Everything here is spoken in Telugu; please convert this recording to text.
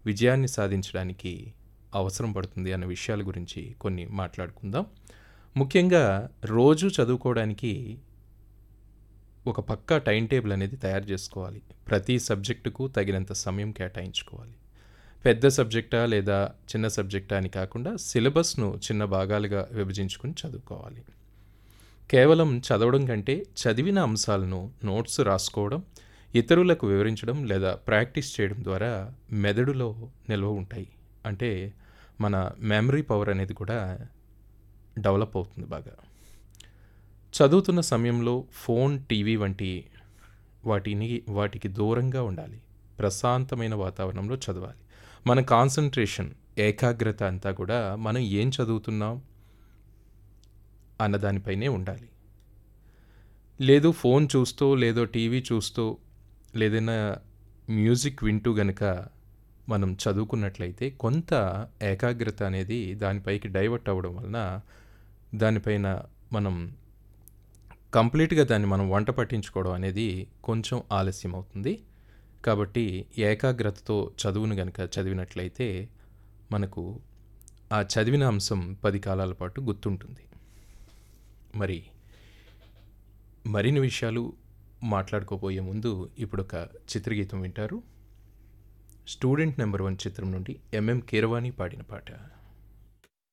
విజయాన్ని సాధించడానికి అవసరం పడుతుంది అన్న విషయాల గురించి కొన్ని మాట్లాడుకుందాం ముఖ్యంగా రోజు చదువుకోవడానికి ఒక పక్కా టైం టేబుల్ అనేది తయారు చేసుకోవాలి ప్రతి సబ్జెక్టుకు తగినంత సమయం కేటాయించుకోవాలి పెద్ద సబ్జెక్టా లేదా చిన్న సబ్జెక్టా అని కాకుండా సిలబస్ను చిన్న భాగాలుగా విభజించుకుని చదువుకోవాలి కేవలం చదవడం కంటే చదివిన అంశాలను నోట్స్ రాసుకోవడం ఇతరులకు వివరించడం లేదా ప్రాక్టీస్ చేయడం ద్వారా మెదడులో నిల్వ ఉంటాయి అంటే మన మెమరీ పవర్ అనేది కూడా డెవలప్ అవుతుంది బాగా చదువుతున్న సమయంలో ఫోన్ టీవీ వంటి వాటిని వాటికి దూరంగా ఉండాలి ప్రశాంతమైన వాతావరణంలో చదవాలి మన కాన్సన్ట్రేషన్ ఏకాగ్రత అంతా కూడా మనం ఏం చదువుతున్నాం అన్నదానిపైనే ఉండాలి లేదు ఫోన్ చూస్తూ లేదో టీవీ చూస్తూ లేదైనా మ్యూజిక్ వింటూ గనక మనం చదువుకున్నట్లయితే కొంత ఏకాగ్రత అనేది దానిపైకి డైవర్ట్ అవ్వడం వలన దానిపైన మనం కంప్లీట్గా దాన్ని మనం వంట పట్టించుకోవడం అనేది కొంచెం ఆలస్యం అవుతుంది కాబట్టి ఏకాగ్రతతో చదువును గనక చదివినట్లయితే మనకు ఆ చదివిన అంశం పది కాలాల పాటు గుర్తుంటుంది మరి మరిన్ని విషయాలు మాట్లాడుకోబోయే ముందు ఇప్పుడు ఒక చిత్రగీతం వింటారు స్టూడెంట్ నెంబర్ వన్ చిత్రం నుండి ఎంఎం కీరవాణి పాడిన పాట